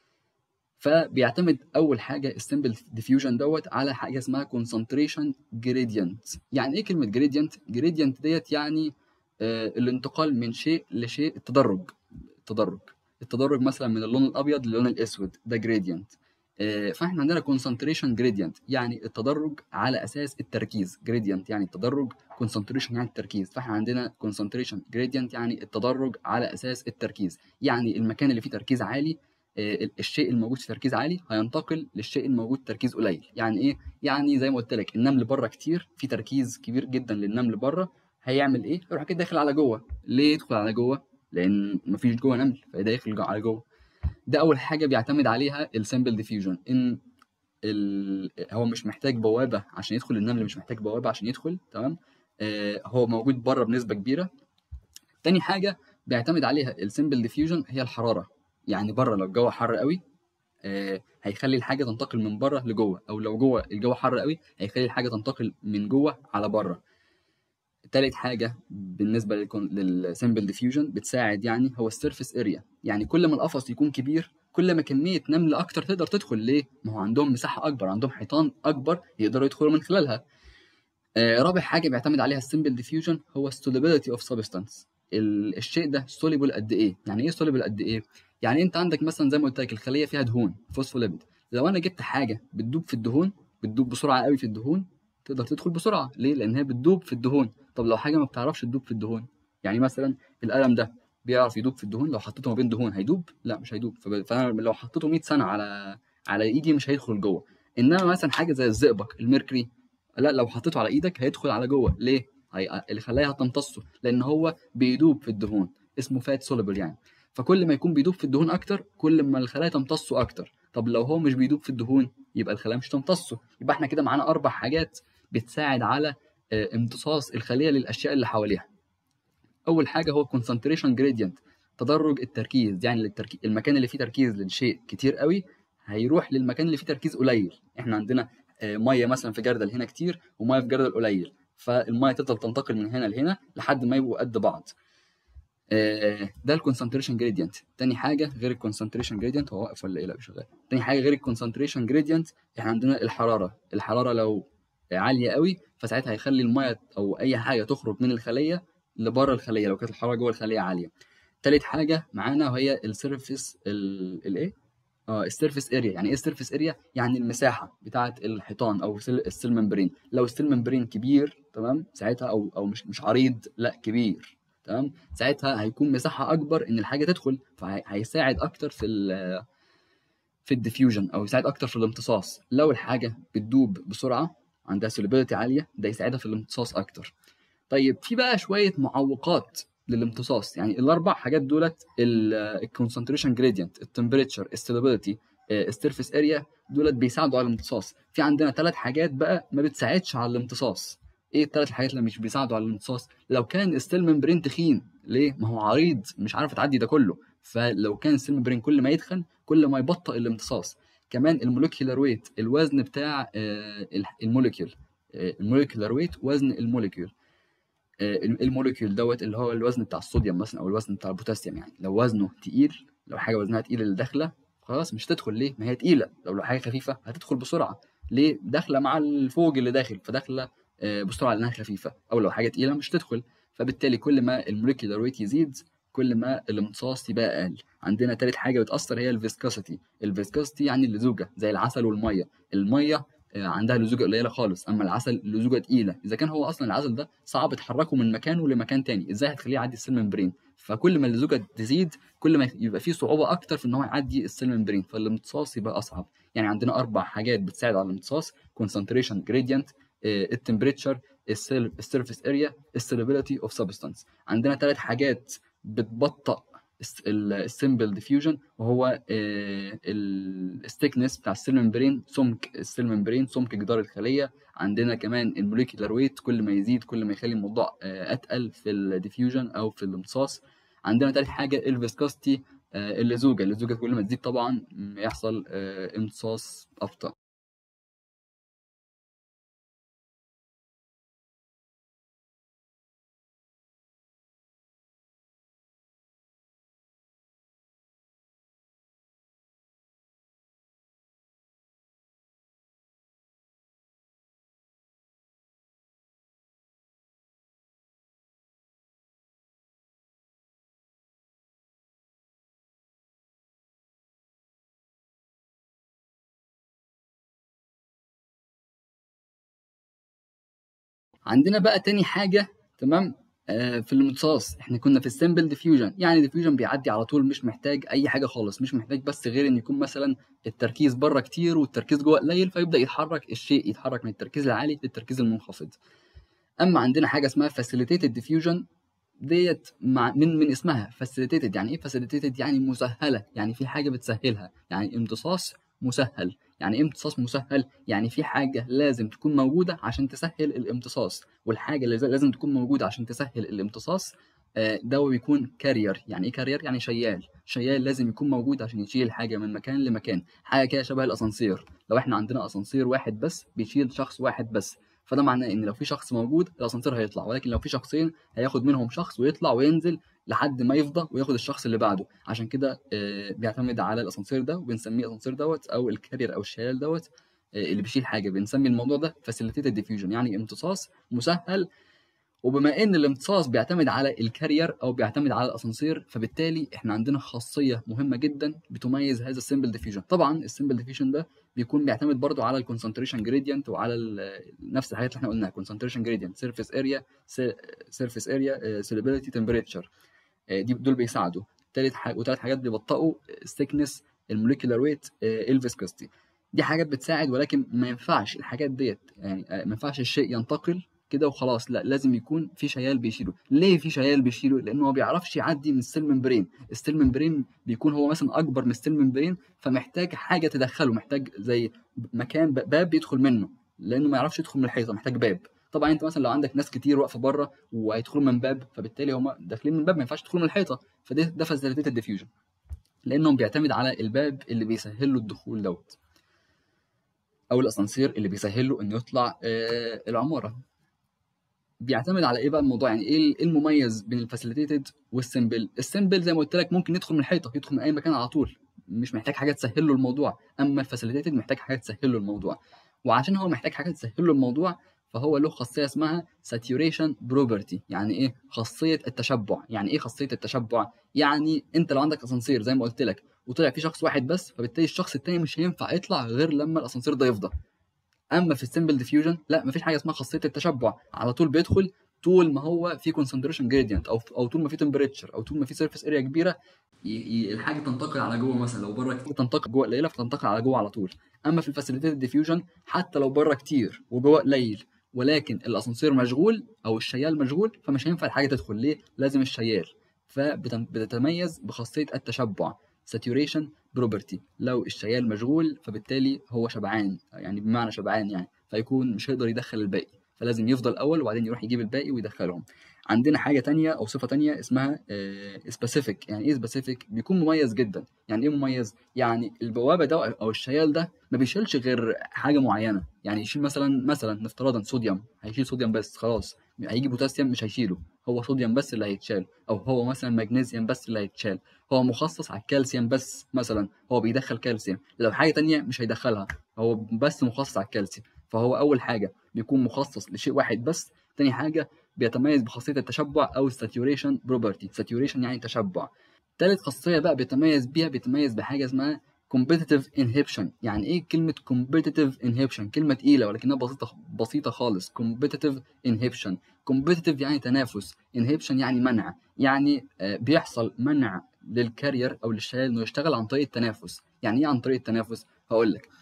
فبيعتمد اول حاجه السمبل ديفيوجن دوت على حاجه اسمها كونسنتريشن جريدينت يعني ايه كلمه جريدينت جريدينت ديت يعني آه الانتقال من شيء لشيء التدرج التدرج التدرج مثلا من اللون الابيض للون الاسود ده جريدينت آه فاحنا عندنا كونسنتريشن جريدينت يعني التدرج على اساس التركيز جريدينت يعني التدرج كونسنتريشن يعني التركيز فاحنا عندنا كونسنتريشن جريدينت يعني التدرج على اساس التركيز يعني المكان اللي فيه تركيز عالي الشيء الموجود في تركيز عالي هينتقل للشيء الموجود في تركيز قليل يعني ايه يعني زي ما قلت لك النمل بره كتير في تركيز كبير جدا للنمل بره هيعمل ايه يروح كده داخل على جوه ليه يدخل على جوه لان مفيش جوه نمل فيدخل على جوه ده اول حاجه بيعتمد عليها السمبل ديفيوجن ان ال... هو مش محتاج بوابه عشان يدخل النمل مش محتاج بوابه عشان يدخل تمام آه هو موجود بره بنسبه كبيره تاني حاجه بيعتمد عليها السمبل ديفيوجن هي الحراره يعني بره لو الجو حر قوي آه هيخلي الحاجه تنتقل من بره لجوه او لو جوه الجو حر قوي هيخلي الحاجه تنتقل من جوه على بره تالت حاجه بالنسبه للسمبل ديفيوجن بتساعد يعني هو السيرفيس اريا يعني كل ما القفص يكون كبير كل ما كميه نمل اكتر تقدر تدخل ليه ما هو عندهم مساحه اكبر عندهم حيطان اكبر يقدروا يدخلوا من خلالها آه رابع حاجه بيعتمد عليها السمبل ديفيوجن هو السوليبيليتي اوف سبستانس الشيء ده سوليبل قد ايه يعني ايه سوليبل قد ايه يعني انت عندك مثلا زي ما قلت لك الخليه فيها دهون فوسفوليبيد لو انا جبت حاجه بتدوب في الدهون بتدوب بسرعه قوي في الدهون تقدر تدخل بسرعه ليه لان هي بتدوب في الدهون طب لو حاجه ما بتعرفش تدوب في الدهون يعني مثلا القلم ده بيعرف يدوب في الدهون لو حطيته ما بين دهون هيدوب لا مش هيدوب فانا لو حطيته 100 سنه على على ايدي مش هيدخل جوه انما مثلا حاجه زي الزئبق الميركوري لا لو حطيته على ايدك هيدخل على جوه ليه هي... الخلايا هتمتصه لان هو بيدوب في الدهون اسمه فات سوليبل يعني فكل ما يكون بيدوب في الدهون اكتر كل ما الخلايا تمتصه اكتر طب لو هو مش بيدوب في الدهون يبقى الخلايا مش تمتصه يبقى احنا كده معانا اربع حاجات بتساعد على امتصاص الخليه للاشياء اللي حواليها اول حاجه هو concentration gradient تدرج التركيز يعني التركيز المكان اللي فيه تركيز للشيء كتير قوي هيروح للمكان اللي فيه تركيز قليل احنا عندنا آه، ميه مثلا في جردل هنا كتير وميه في جردل قليل فالميه تفضل تنتقل من هنا لهنا لحد ما يبقوا قد بعض آه، ده الكونسنتريشن جريدينت تاني حاجه غير الكونسنتريشن جريدينت هو واقف ولا ايه لا مش شغال تاني حاجه غير الكونسنتريشن جريدينت احنا عندنا الحراره الحراره لو عاليه قوي فساعتها هيخلي الميه او اي حاجه تخرج من الخليه لبره الخليه لو كانت الحراره جوه الخليه عاليه تالت حاجه معانا وهي السيرفيس الايه اه السيرفيس اريا يعني ايه السيرفيس اريا يعني المساحه بتاعه الحيطان او السيل السيل ممبرين لو السيل ممبرين كبير تمام ساعتها او او مش مش عريض لا كبير تمام ساعتها هيكون مساحه اكبر ان الحاجه تدخل فهيساعد اكتر في ال في الديفيوجن او يساعد اكتر في الامتصاص لو الحاجه بتدوب بسرعه عندها سوليبيليتي عاليه ده يساعدها في الامتصاص اكتر طيب في بقى شويه معوقات للامتصاص يعني الاربع حاجات دولت الكونسنتريشن جريدينت التمبريتشر السوليبيليتي السيرفيس اريا دولت بيساعدوا على الامتصاص في عندنا ثلاث حاجات بقى ما بتساعدش على الامتصاص ايه الثلاث حاجات اللي مش بيساعدوا على الامتصاص لو كان الستيل ممبرين تخين ليه ما هو عريض مش عارف تعدي ده كله فلو كان الستيل ممبرين كل ما يتخن كل ما يبطئ الامتصاص كمان الموليكيولار ويت الوزن بتاع الموليكيول الموليكيولار ويت وزن الموليكيول الموليكيول دوت اللي هو الوزن بتاع الصوديوم مثلا او الوزن بتاع البوتاسيوم يعني لو وزنه تقيل لو حاجه وزنها تقيل اللي داخله خلاص مش تدخل ليه ما هي تقيله لو لو حاجه خفيفه هتدخل بسرعه ليه داخله مع الفوج اللي داخل فداخله بسرعه لانها خفيفه او لو حاجه تقيله مش تدخل فبالتالي كل ما الموليكيولار ويت يزيد كل ما الامتصاص يبقى اقل عندنا تالت حاجه بتاثر هي الفيسكوسيتي الفيسكوسيتي يعني اللزوجه زي العسل والميه الميه عندها لزوجه قليله خالص اما العسل لزوجه تقيله اذا كان هو اصلا العسل ده صعب تحركه من مكانه لمكان تاني ازاي هتخليه يعدي السيل ممبرين فكل ما اللزوجه تزيد كل ما يبقى فيه صعوبه اكتر في ان هو يعدي السيل ممبرين فالامتصاص يبقى اصعب يعني عندنا اربع حاجات بتساعد على الامتصاص كونسنتريشن جريدينت التمبريتشر السيرفيس اريا السوليبيليتي اوف سبستانس عندنا ثلاث حاجات بتبطئ السمبل ديفيوجن وهو الستيكنس بتاع السيل ممبرين سمك السيل ممبرين سمك جدار الخليه عندنا كمان الموليكيولار ويت كل ما يزيد كل ما يخلي الموضوع اتقل في الديفيوجن او في الامتصاص عندنا ثالث حاجه الفيسكوستي اللزوجه اللزوجه كل ما تزيد طبعا يحصل امتصاص ابطا عندنا بقى تاني حاجه تمام آه في الامتصاص احنا كنا في السمبل ديفيوجن يعني ديفيوجن بيعدي على طول مش محتاج اي حاجه خالص مش محتاج بس غير ان يكون مثلا التركيز بره كتير والتركيز جوه قليل فيبدا يتحرك الشيء يتحرك من التركيز العالي للتركيز المنخفض اما عندنا حاجه اسمها فاسيليتيتد ديفيوجن ديت مع من من اسمها فاسيليتيتد يعني ايه فاسيليتيتد يعني مسهله يعني في حاجه بتسهلها يعني امتصاص مسهل يعني ايه امتصاص مسهل يعني في حاجه لازم تكون موجوده عشان تسهل الامتصاص والحاجه اللي لازم تكون موجوده عشان تسهل الامتصاص ده بيكون كارير يعني ايه كارير يعني شيال شيال لازم يكون موجود عشان يشيل حاجه من مكان لمكان حاجه كده شبه الاسانسير لو احنا عندنا اسانسير واحد بس بيشيل شخص واحد بس فده معناه ان لو في شخص موجود الاسانسير هيطلع ولكن لو في شخصين هياخد منهم شخص ويطلع وينزل لحد ما يفضى وياخد الشخص اللي بعده عشان كده بيعتمد على الاسانسير ده وبنسميه الاسانسير دوت او الكارير او الشيال دوت اللي بيشيل حاجه بنسمي الموضوع ده فاسيليتيتد ديفيوجن يعني امتصاص مسهل وبما ان الامتصاص بيعتمد على الكارير او بيعتمد على الاسانسير فبالتالي احنا عندنا خاصيه مهمه جدا بتميز هذا السمبل ديفيوجن طبعا السمبل ديفيوجن ده بيكون بيعتمد برضو على الكونسنتريشن جريدينت وعلى نفس الحاجات اللي احنا قلناها كونسنتريشن جريدينت سيرفيس اريا سيرفيس اريا سوليبيليتي تمبريتشر دي دول بيساعدوا ثالث حاجه وثلاث حاجات بيبطئوا الثيكنس الموليكيولار ويت الفيسكوستي دي حاجات بتساعد ولكن ما ينفعش الحاجات ديت يعني ما ينفعش الشيء ينتقل كده وخلاص لا لازم يكون في شيال بيشيله ليه في شيال بيشيله لانه ما بيعرفش يعدي من السيل ممبرين السيل ممبرين بيكون هو مثلا اكبر من السيل ممبرين فمحتاج حاجه تدخله محتاج زي مكان باب بيدخل منه لانه ما يعرفش يدخل من الحيطه محتاج باب طبعا انت مثلا لو عندك ناس كتير واقفه بره وهيدخلوا من باب فبالتالي هم داخلين من باب ما ينفعش يدخلوا من الحيطه فده ده فاسيليتيتد ديفيوجن لانه بيعتمد على الباب اللي بيسهل له الدخول دوت او الاسانسير اللي بيسهل له انه يطلع آه، العماره بيعتمد على ايه بقى الموضوع يعني ايه إيه المميز بين الفاسيليتيتد والسمبل السمبل زي ما قلت لك ممكن يدخل من الحيطه يدخل من اي مكان على طول مش محتاج حاجه تسهل له الموضوع اما الفاسيليتيتد محتاج حاجه تسهل له الموضوع وعشان هو محتاج حاجه تسهل له الموضوع فهو له خاصيه اسمها saturation property يعني ايه خاصيه التشبع يعني ايه خاصيه التشبع يعني انت لو عندك اسانسير زي ما قلت لك وطلع فيه شخص واحد بس فبالتالي الشخص التاني مش هينفع يطلع غير لما الاسانسير ده يفضى اما في السمبل ديفيوجن لا مفيش حاجه اسمها خاصيه التشبع على طول بيدخل طول ما هو في كونسنتريشن جريدينت او او طول ما في تمبريتشر او طول ما في سيرفيس اريا كبيره ي- ي- الحاجه تنتقل على جوه مثلا لو بره كتير تنتقل جوه قليله فتنتقل على جوه على طول اما في الفاسيليتيد ديفيوجن حتى لو بره كتير وجوه قليل ولكن الاسانسير مشغول او الشيال مشغول فمش هينفع الحاجه تدخل ليه لازم الشيال فبتتميز بخاصيه التشبع saturation property لو الشيال مشغول فبالتالي هو شبعان يعني بمعنى شبعان يعني فيكون مش هيقدر يدخل الباقي فلازم يفضل الاول وبعدين يروح يجيب الباقي ويدخلهم عندنا حاجه تانية او صفه تانية اسمها سبيسيفيك يعني ايه سبيسيفيك بيكون مميز جدا يعني ايه مميز يعني البوابه ده او الشيال ده ما بيشيلش غير حاجه معينه يعني يشيل مثلا مثلا نفترضا صوديوم هيشيل صوديوم بس خلاص هيجي بوتاسيوم مش هيشيله هو صوديوم بس اللي هيتشال او هو مثلا مغنيسيوم بس اللي هيتشال هو مخصص على الكالسيوم بس مثلا هو بيدخل كالسيوم لو حاجه تانية مش هيدخلها هو بس مخصص على الكالسيوم فهو اول حاجه بيكون مخصص لشيء واحد بس تاني حاجه بيتميز بخاصيه التشبع او saturation property saturation يعني تشبع تالت خاصيه بقى بيتميز بيها بيتميز بحاجه اسمها competitive inhibition يعني ايه كلمه competitive inhibition كلمه تقيله ولكنها بسيطه بسيطه خالص competitive inhibition competitive يعني تنافس inhibition يعني منع يعني آه، بيحصل منع للكارير او للشيال انه يشتغل عن طريق التنافس يعني ايه عن طريق التنافس هقول لك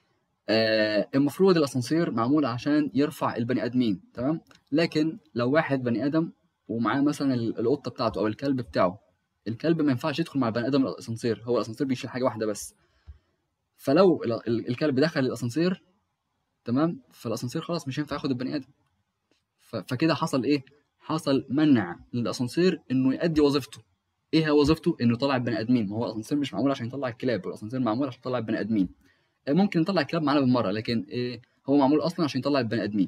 آه المفروض الاسانسير معمول عشان يرفع البني ادمين تمام لكن لو واحد بني ادم ومعاه مثلا ال- القطه بتاعته او الكلب بتاعه الكلب ما ينفعش يدخل مع البني ادم الاسانسير هو الاسانسير بيشيل حاجه واحده بس فلو ال- ال- الكلب دخل الاسانسير تمام فالاسانسير خلاص مش هينفع ياخد البني ادم ف- فكده حصل ايه حصل منع للاسانسير انه يؤدي وظيفته ايه هي وظيفته انه يطلع البني ادمين ما هو الاسانسير مش معمول عشان يطلع الكلاب الاسانسير معمول عشان يطلع البني ادمين آه، ممكن نطلع الكلاب معانا بالمره لكن إيه هو معمول اصلا عشان يطلع البني ادمين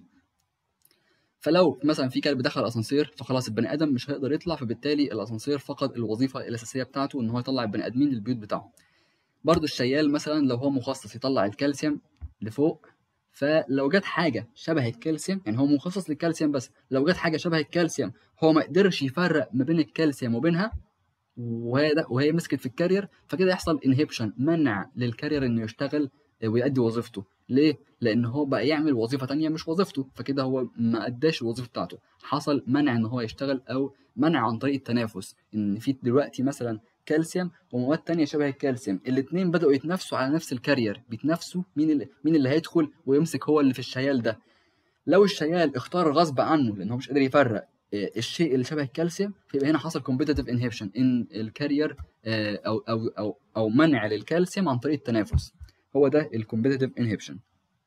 فلو مثلا في كلب دخل الاسانسير فخلاص البني ادم مش هيقدر يطلع فبالتالي الاسانسير فقد الوظيفه الاساسيه بتاعته ان هو يطلع البني ادمين للبيوت بتاعهم برضو الشيال مثلا لو هو مخصص يطلع الكالسيوم لفوق فلو جت حاجه شبه الكالسيوم يعني هو مخصص للكالسيوم بس لو جت حاجه شبه الكالسيوم هو ما قدرش يفرق ما بين الكالسيوم وبينها وهي ده وهي مسكت في الكارير فكده يحصل انهبشن منع للكارير انه يشتغل ويؤدي وظيفته ليه؟ لان هو بقى يعمل وظيفه تانية مش وظيفته فكده هو ما اداش الوظيفه بتاعته حصل منع ان هو يشتغل او منع عن طريق التنافس ان في دلوقتي مثلا كالسيوم ومواد تانية شبه الكالسيوم الاثنين بدأوا يتنافسوا على نفس الكارير بيتنافسوا مين اللي مين اللي هيدخل ويمسك هو اللي في الشيال ده لو الشيال اختار غصب عنه لان هو مش قادر يفرق آه، الشيء اللي شبه الكالسيوم فيبقى هنا حصل كومبيتيتيف انهبشن ان الكارير آه، او او او او منع للكالسيوم عن طريق التنافس هو ده الكومبيتيتيف انهبشن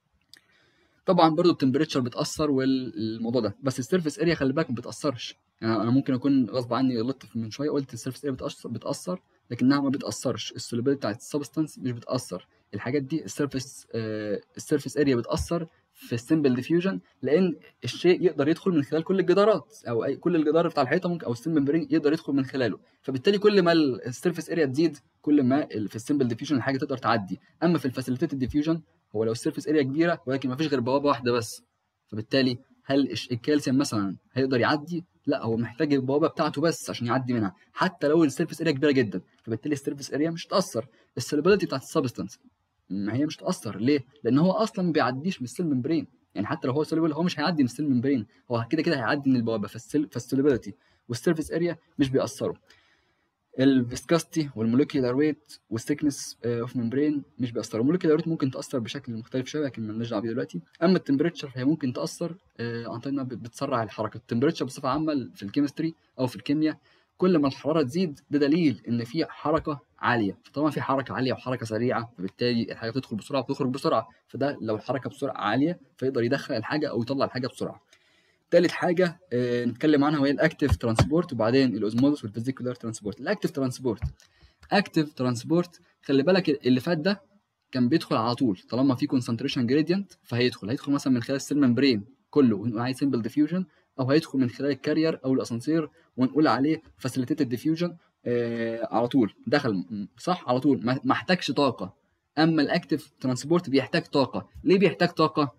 طبعا برضو التمبريتشر بتاثر والموضوع ده بس السيرفيس اريا خلي بالك ما بتاثرش يعني انا ممكن اكون غصب عني غلطت من شويه قلت السيرفيس اريا بتاثر بتاثر لكنها ما بتاثرش السوليبيليتي بتاعت السبستانس مش بتاثر الحاجات دي السيرفيس آه السيرفيس اريا بتاثر في السمبل ديفيوجن لان الشيء يقدر يدخل من خلال كل الجدارات او اي كل الجدار بتاع الحيطه ممكن او السمبل ممبرين يقدر يدخل من خلاله فبالتالي كل ما السيرفيس اريا تزيد كل ما ال- في السمبل ديفيوجن الحاجه تقدر تعدي اما في الفاسيليتيتد ديفيوجن هو لو السيرفيس اريا كبيره ولكن ما فيش غير بوابه واحده بس فبالتالي هل الش- الكالسيوم مثلا هيقدر يعدي لا هو محتاج البوابه بتاعته بس عشان يعدي منها حتى لو السيرفيس اريا كبيره جدا فبالتالي السيرفيس اريا مش هتاثر السوليبيليتي بتاعت السبستانس ما هي مش هتاثر ليه لان هو اصلا ما بيعديش من السيل ممبرين يعني حتى لو هو سوليبل هو مش هيعدي من السيل ممبرين هو كده كده هيعدي من البوابه فالسيل فالسوليبيليتي والسيرفيس اريا مش بيأثروا الفيسكاستي والموليكيولار ويت والثيكنس اوف ممبرين مش بيأثروا الموليكيولار ويت ممكن تأثر بشكل مختلف شويه لكن مالناش دعوه بيه دلوقتي اما التمبريتشر فهي ممكن تأثر آه، عن طريق انها بت- بتسرع الحركه التمبريتشر بصفه عامه في الكيمستري او في الكيمياء كل ما الحراره تزيد ده دليل ان في حركه عاليه فطالما في حركه عاليه وحركه سريعه فبالتالي الحاجه بتدخل بسرعه وتخرج بسرعه فده لو الحركه بسرعه عاليه فيقدر يدخل الحاجه او يطلع الحاجه بسرعه تالت حاجه آه، نتكلم عنها وهي الاكتيف ترانسبورت وبعدين الاوزموزس والفيزيكولار ترانسبورت الاكتيف ترانسبورت اكتف ترانسبورت خلي بالك اللي فات ده كان بيدخل على طول طالما في كونسنتريشن جريدينت فهيدخل هيدخل مثلا من خلال السيل ممبرين كله ونقول عليه سمبل ديفيوجن او هيدخل من خلال الكارير او الاسانسير ونقول عليه فاسيليتيتد ديفيوجن آه على طول دخل م- صح على طول ما ما احتاجش طاقه اما الاكتف ترانسبورت بيحتاج طاقه ليه بيحتاج طاقه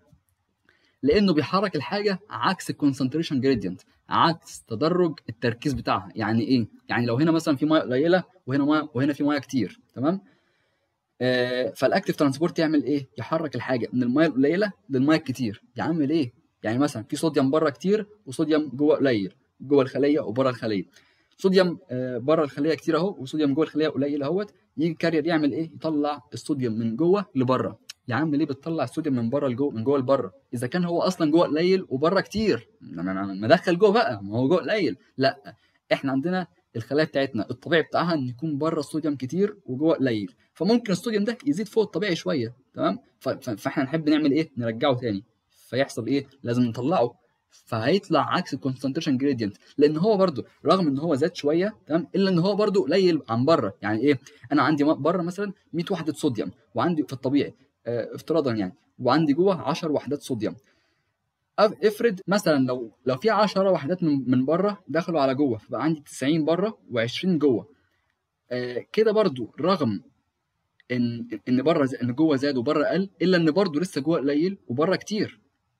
لانه بيحرك الحاجه عكس الكونسنتريشن جريدينت عكس تدرج التركيز بتاعها يعني ايه يعني لو هنا مثلا في ميه قليله وهنا ميه وهنا في ميه كتير تمام آه فالاكتف ترانسبورت يعمل ايه يحرك الحاجه من الميه القليله للميه الكتير يعمل ايه يعني مثلا في صوديوم بره كتير وصوديوم جوه قليل جوه الخليه وبره الخليه صوديوم آه بره الخليه كتير اهو وصوديوم جوه الخليه قليل اهوت يجي الكارير يعمل ايه يطلع الصوديوم من جوه لبره يا عم ليه بتطلع الصوديوم من بره لجوه من جوه لبره اذا كان هو اصلا جوه قليل وبره كتير ما- ما ما دخل جوه بقى ما هو جوه قليل لا احنا عندنا الخلايا بتاعتنا الطبيعي بتاعها ان يكون بره الصوديوم كتير وجوه قليل فممكن الصوديوم ده يزيد فوق الطبيعي شويه تمام ف- ف- فاحنا نحب نعمل ايه نرجعه تاني فيحصل ايه لازم نطلعه فهيطلع عكس الكونسنتريشن جريدينت لان هو برضو رغم ان هو زاد شويه تمام الا ان هو برضو قليل عن بره يعني ايه انا عندي بره مثلا 100 وحده صوديوم وعندي في الطبيعي اه افتراضا يعني وعندي جوه 10 وحدات صوديوم أف- افرض مثلا لو لو في 10 وحدات من من بره دخلوا على جوه فبقى عندي 90 بره و20 جوه آه كده برضو رغم ان ان بره ز- ان جوه زاد وبره قل الا ان برضو لسه جوه قليل وبره كتير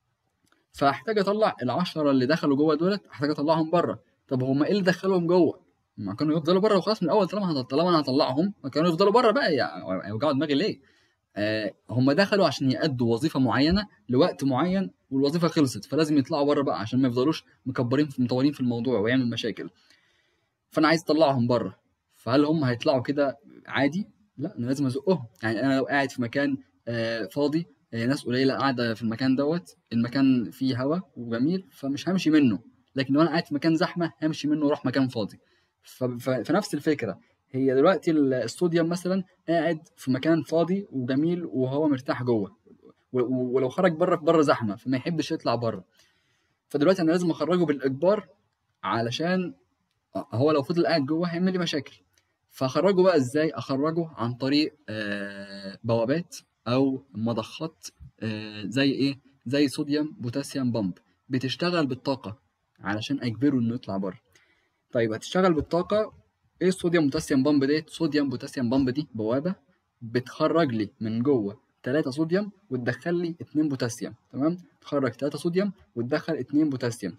فاحتاج اطلع العشرة اللي دخلوا جوه دولت احتاج اطلعهم بره طب هما ايه اللي دخلهم جوه ما كانوا يفضلوا بره وخلاص من الاول طالما هط- طالما انا هطلعهم ما كانوا يفضلوا بره بقى يعني يوجعوا دماغي ليه آه هم دخلوا عشان يأدوا وظيفه معينه لوقت معين والوظيفه خلصت فلازم يطلعوا بره بقى عشان ما يفضلوش مكبرين في مطولين في الموضوع ويعمل مشاكل فانا عايز اطلعهم بره فهل هم هيطلعوا كده عادي لا انا لازم ازقهم يعني انا لو قاعد في مكان آه فاضي آه ناس قليله قاعده في المكان دوت المكان فيه هواء وجميل فمش همشي منه لكن لو انا قاعد في مكان زحمه همشي منه واروح مكان فاضي ف- ف- فنفس الفكره هي دلوقتي ال- الصوديوم مثلا قاعد في مكان فاضي وجميل وهو مرتاح جوه و- و- ولو خرج بره في بره زحمه فما يحبش يطلع بره فدلوقتي انا لازم اخرجه بالاجبار علشان هو لو فضل قاعد جوه هيعمل لي مشاكل فاخرجه بقى ازاي اخرجه عن طريق آه، بوابات او مضخات آه، زي ايه زي صوديوم بوتاسيوم بامب بتشتغل بالطاقه علشان اجبره انه يطلع بره طيب هتشتغل بالطاقه ايه الصوديوم بوتاسيوم بامب ديت صوديوم بوتاسيوم بامب دي بوابه بتخرج لي من جوه 3 صوديوم وتدخل لي 2 بوتاسيوم تمام تخرج 3 صوديوم وتدخل 2 بوتاسيوم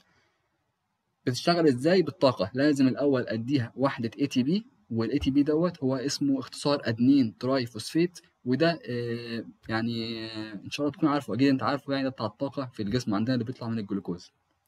بتشتغل ازاي بالطاقه لازم الاول اديها وحده اي تي بي والاي تي بي دوت هو اسمه اختصار ادنين تراي فوسفيت وده آه، يعني آه، ان شاء الله تكون عارفه اكيد انت عارفه يعني ده بتاع الطاقه في الجسم عندنا اللي بيطلع من الجلوكوز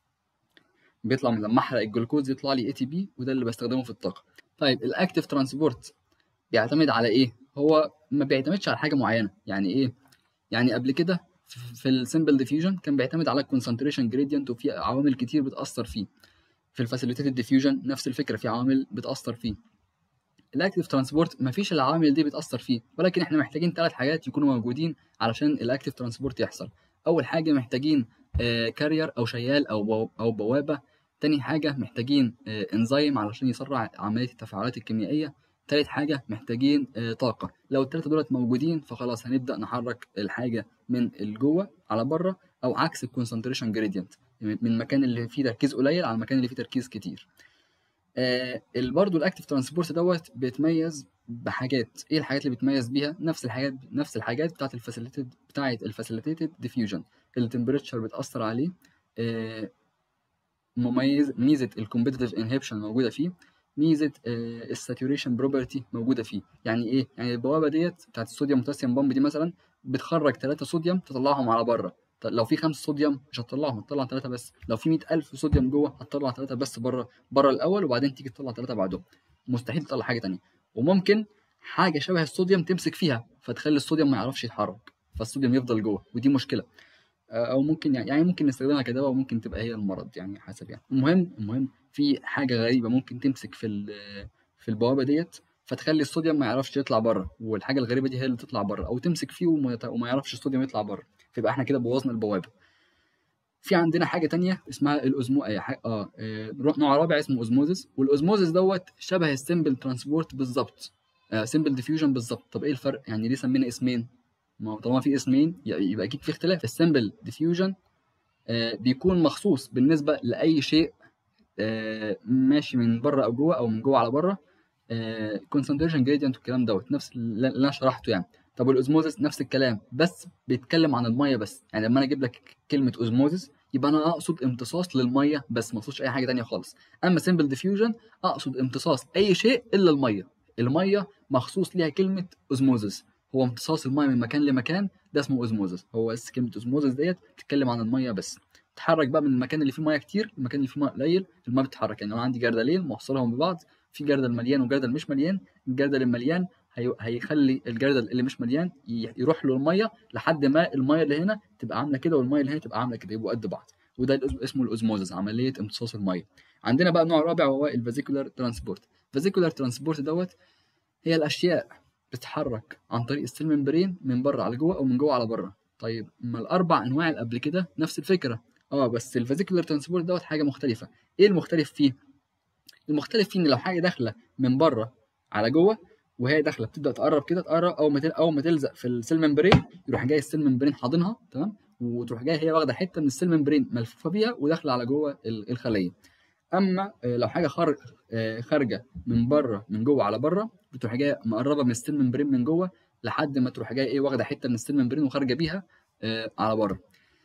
بيطلع من لما احرق الجلوكوز يطلع لي اي تي بي وده اللي بستخدمه في الطاقه طيب الاكتيف ترانسبورت بيعتمد على ايه هو ما بيعتمدش على حاجه معينه يعني ايه يعني قبل كده في- في السمبل ديفيوجن كان بيعتمد على الكونسنتريشن جريدينت وفي عوامل كتير بتاثر فيه في الفاسيليتيتد ديفيوجن نفس الفكره في عوامل بتاثر فيه الاكتيف ترانسبورت مفيش العوامل دي بتاثر فيه ولكن احنا محتاجين ثلاث حاجات يكونوا موجودين علشان الاكتيف ترانسبورت يحصل اول حاجه محتاجين كارير او شيال او بو- او بوابه تاني حاجه محتاجين انزيم علشان يسرع عمليه التفاعلات الكيميائيه تالت حاجه محتاجين آه، طاقه لو الثلاثه دولت موجودين فخلاص هنبدا نحرك الحاجه من الجوه على بره او عكس الكونسنتريشن جريدينت من المكان اللي فيه تركيز قليل على المكان اللي فيه تركيز كتير آه برضه الاكتيف ترانسبورت دوت بيتميز بحاجات ايه الحاجات اللي بيتميز بيها نفس الحاجات نفس الحاجات بتاعت الفاسيليتيد بتاعت الفاسيليتيتد ديفيوجن التمبريتشر بتاثر عليه آه مميز ميزه الكومبيتيتيف انهبشن موجوده فيه ميزه الساتوريشن بروبرتي موجوده فيه يعني ايه يعني البوابه ديت بتاعت الصوديوم بوتاسيوم بامب دي مثلا بتخرج 3 صوديوم تطلعهم على بره طب لو في 5 صوديوم مش هتطلعهم هتطلع 3 بس لو في 100000 صوديوم جوه هتطلع 3 بس بره بره الاول وبعدين تيجي تطلع 3 بعدهم مستحيل تطلع حاجه تانية وممكن حاجه شبه الصوديوم تمسك فيها فتخلي الصوديوم ما يعرفش يتحرك فالصوديوم يفضل جوه ودي مشكله آه، او ممكن يعني يعني ممكن نستخدمها كدواء وممكن تبقى هي المرض يعني حسب يعني المهم المهم في حاجه غريبه ممكن تمسك في ال- في البوابه ديت فتخلي الصوديوم ما يعرفش يطلع بره والحاجه الغريبه دي هي اللي تطلع بره او تمسك فيه وما يت- وما يعرفش الصوديوم يطلع بره فيبقى احنا كده بوظنا البوابه في عندنا حاجه تانية اسمها الأزمو آه ح- اه آه، نوع رابع اسمه اوزموزيس والاوزموزيس دوت شبه السمبل ترانسبورت بالظبط سمبل ديفيوجن بالظبط طب ايه الفرق يعني ليه سمينا اسمين ما هو طالما في اسمين يبقى اكيد في اختلاف السمبل ديفيوجن بيكون مخصوص بالنسبه لاي شيء آه، ماشي من بره او جوه او من جوه على بره كونسنتريشن جريدينت والكلام دوت نفس اللي انا شرحته يعني طب الاوزموزس نفس الكلام بس بيتكلم عن الميه بس يعني لما انا اجيب لك كلمه اوزموزس يبقى انا اقصد امتصاص للميه بس ما اقصدش اي حاجه تانية خالص اما سمبل ديفيوجن اقصد امتصاص اي شيء الا الميه الميه مخصوص ليها كلمه اوزموزس هو امتصاص الميه من مكان لمكان ده اسمه اوزموزس هو بس كلمه اوزموزس ديت بتتكلم عن الميه بس تتحرك بقى من المكان اللي فيه ميه كتير المكان اللي فيه ميه قليل الميه بتتحرك يعني لو عندي جردلين موصلهم ببعض في جردل مليان وجردل مش مليان الجردل المليان هي... هيخلي الجردل اللي مش مليان ي... يروح له الميه لحد ما الميه اللي هنا تبقى عامله كده والميه اللي هنا تبقى عامله كده يبقوا قد بعض وده اسمه الاوزموزس عمليه امتصاص الميه عندنا بقى نوع رابع وهو الفازيكولار ترانسبورت الفازيكولار ترانسبورت دوت هي الاشياء بتتحرك عن طريق السيل ممبرين من بره على جوه او من جوه على بره طيب ما الاربع انواع اللي قبل كده نفس الفكره اه بس الفازيكولار ترانسبورت دوت حاجه مختلفه ايه المختلف فيه المختلف فيه ان لو حاجه داخله من بره على جوه وهي داخله بتبدا تقرب كده تقرب اول ما اول ما تلزق في السيل ممبرين يروح جاي السيل ممبرين حاضنها تمام وتروح جايه هي واخده حته من السيل ممبرين ملفوفه بيها وداخله على جوه الخليه اما لو حاجه خارج خارجه من بره من جوه على بره بتروح جايه مقربه من السيل ممبرين من جوه لحد ما تروح جايه ايه واخده حته من السيل ممبرين وخارجه بيها على بره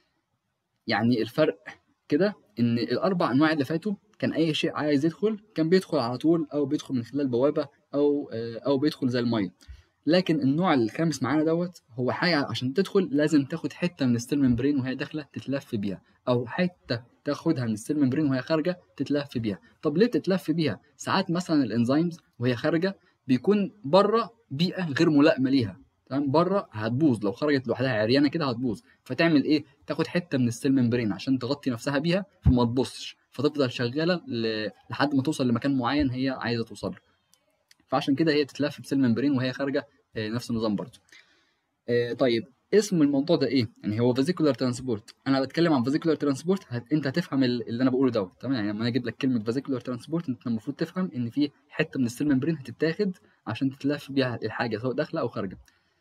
يعني الفرق كده ان الاربع انواع اللي فاتوا كان اي شيء عايز يدخل كان بيدخل على طول او بيدخل من خلال بوابه او او بيدخل زي الميه لكن النوع الخامس معانا دوت هو حاجه عشان تدخل لازم تاخد حته من السيل ممبرين وهي داخله تتلف بيها او حته تاخدها من السيل ممبرين وهي خارجه تتلف بيها طب ليه تتلف بيها ساعات مثلا الانزيمز وهي خارجه بيكون بره بيئه غير ملائمه ليها تمام بره هتبوظ لو خرجت لوحدها عريانه كده هتبوظ فتعمل ايه تاخد حته من السيل ممبرين عشان تغطي نفسها بيها فما تبصش فتفضل شغاله ل... لحد ما توصل لمكان معين هي عايزه توصل له فعشان كده هي تتلف بسيل ممبرين وهي خارجه نفس النظام برضه طيب اسم الموضوع ده ايه يعني هو فيزيكولار ترانسبورت انا بتكلم عن فيزيكولار ترانسبورت هت... انت هتفهم اللي انا بقوله دوت تمام يعني لما انا اجيب لك كلمه فيزيكولار ترانسبورت انت المفروض تفهم ان في حته من السيل ممبرين هتتاخد عشان تتلف بيها الحاجه سواء داخله او خارجه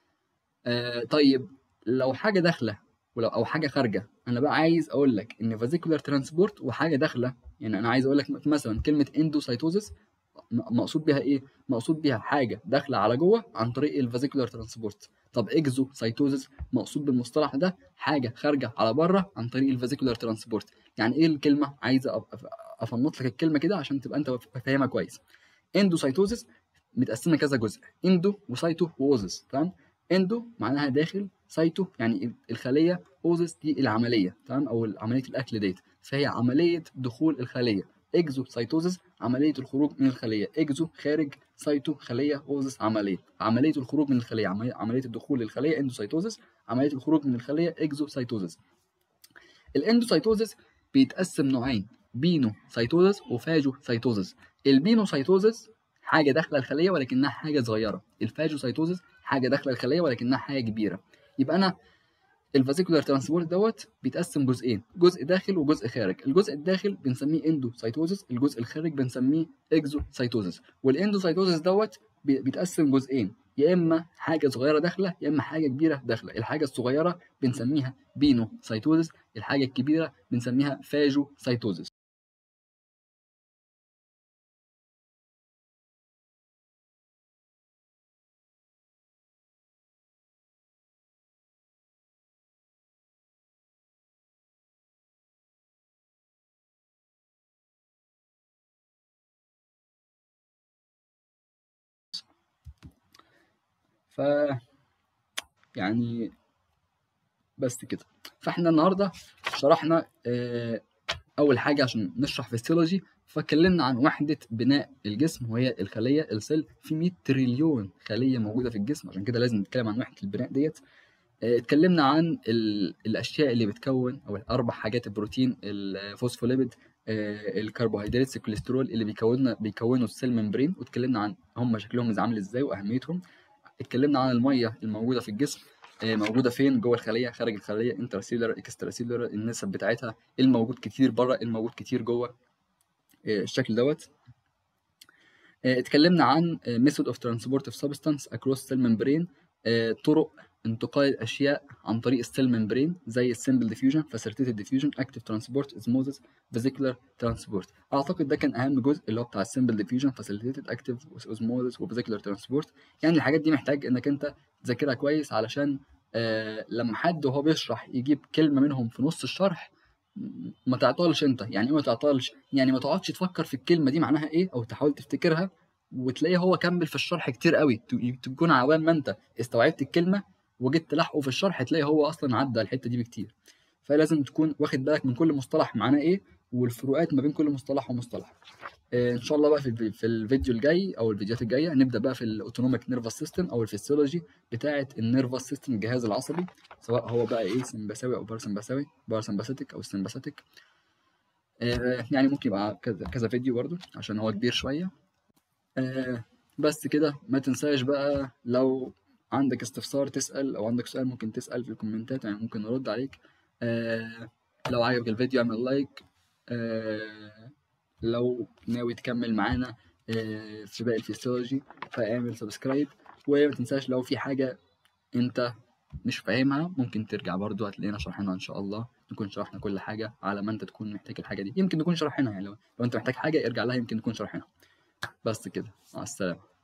آه طيب لو حاجه داخله ولو او حاجه خارجه انا بقى عايز اقول لك ان فيزيكولار ترانسبورت وحاجه داخله يعني انا عايز اقول لك مثلا كلمه اندوسايتوزس مقصود بيها ايه مقصود بيها حاجه داخله على جوه عن طريق الفيزيكولار ترانسبورت طب اكزو سايتوزس مقصود بالمصطلح ده حاجه خارجه على بره عن طريق الفيزيكولار ترانسبورت يعني ايه الكلمه عايز افنط لك الكلمه كده عشان تبقى انت فاهمها كويس اندوسايتوزس متقسمه كذا جزء اندو وسايتو واوزس تمام اندو معناها داخل سايتو يعني الخليه اوزس دي العمليه تمام او عمليه الاكل ديت فهي عمليه دخول الخليه اكزو سايتوزس عمليه الخروج من الخليه اكزو خارج سايتو خليه اوزس عمليه عمليه الخروج من الخليه عمليه الدخول للخليه اندوسايتوزس عمليه الخروج من الخليه اكزو سايتوزس الاندوسايتوزس بيتقسم نوعين بينو سايتوزس وفاجو سايتوزس البينو سايتوزس حاجه داخله الخليه ولكنها حاجه صغيره الفاجو سايتوزس حاجه داخله الخليه ولكنها حاجه كبيره يبقى انا الفاسيكولار ترانسبورت دوت بيتقسم جزئين جزء داخل وجزء خارج الجزء الداخل بنسميه اندو سايتوزس الجزء الخارج بنسميه اكزو سايتوزس والاندو سايتوزس دوت بيتقسم جزئين يا اما حاجه صغيره داخله يا اما حاجه كبيره داخله الحاجه الصغيره بنسميها بينو سايتوزس الحاجه الكبيره بنسميها فاجو سايتوزس ف يعني بس كده فاحنا النهارده شرحنا آه، اول حاجه عشان نشرح فيسيولوجي فاتكلمنا عن وحده بناء الجسم وهي الخليه السيل في 100 تريليون خليه موجوده في الجسم عشان كده لازم نتكلم عن وحده البناء ديت آه، اتكلمنا عن ال- الاشياء اللي بتكون او الاربع حاجات البروتين الفوسفوليبيد آه، الكربوهيدرات الكوليسترول اللي بيكونوا بيكونوا السيل ممبرين واتكلمنا عن هم شكلهم عامل ازاي واهميتهم اتكلمنا عن الميه الموجوده في الجسم آه، موجوده فين جوه الخليه خارج الخليه انترسيلر اكستراسيلر النسب بتاعتها الموجود كتير بره الموجود كتير جوه آه، الشكل دوت آه، اتكلمنا عن آه، method of transport of substance across cell membrane آه، طرق انتقال الاشياء عن طريق السيل ممبرين زي السمبل ديفيوجن فاسيليتيتد ديفيوجن اكتيف ترانسبورت اسموزس فيزيكولار ترانسبورت اعتقد ده كان اهم جزء اللي هو بتاع السمبل ديفيوجن فاسيليتيتد اكتيف اسموزس وفيزيكولار ترانسبورت يعني الحاجات دي محتاج انك انت تذاكرها كويس علشان آه لما حد وهو بيشرح يجيب كلمه منهم في نص الشرح م- ما تعطلش انت يعني ايه ما تعطلش يعني ما تقعدش تفكر في الكلمه دي معناها ايه او تحاول تفتكرها وتلاقيه هو كمل في الشرح كتير قوي ت- تكون عوام ما انت استوعبت الكلمه وجيت تلاحقه في الشرح تلاقي هو اصلا عدى الحته دي بكتير فلازم تكون واخد بالك من كل مصطلح معناه ايه والفروقات ما بين كل مصطلح ومصطلح آه، ان شاء الله بقى في الفي- في الفيديو الجاي او الفيديوهات الجايه نبدا بقى في الاوتونوميك نيرفس سيستم او الفسيولوجي بتاعه النيرفس سيستم الجهاز العصبي سواء هو بقى ايه سمبثاوي او باراسمبثاوي باراسمباثيك او سمباثيك آه، يعني ممكن يبقى كذا كذا فيديو برضو عشان هو كبير شويه آه، بس كده ما تنساش بقى لو عندك استفسار تسأل أو عندك سؤال ممكن تسأل في الكومنتات يعني ممكن نرد عليك آه لو عجبك الفيديو اعمل لايك آه لو ناوي تكمل معانا آه في باقي الفسيولوجي فاعمل سبسكرايب وما تنساش لو في حاجة انت مش فاهمها ممكن ترجع برضو هتلاقينا شرحنا ان شاء الله نكون شرحنا كل حاجة على ما انت تكون محتاج الحاجة دي يمكن نكون شرحنا يعني لو, لو انت محتاج حاجة ارجع لها يمكن نكون شرحنا بس كده مع السلامة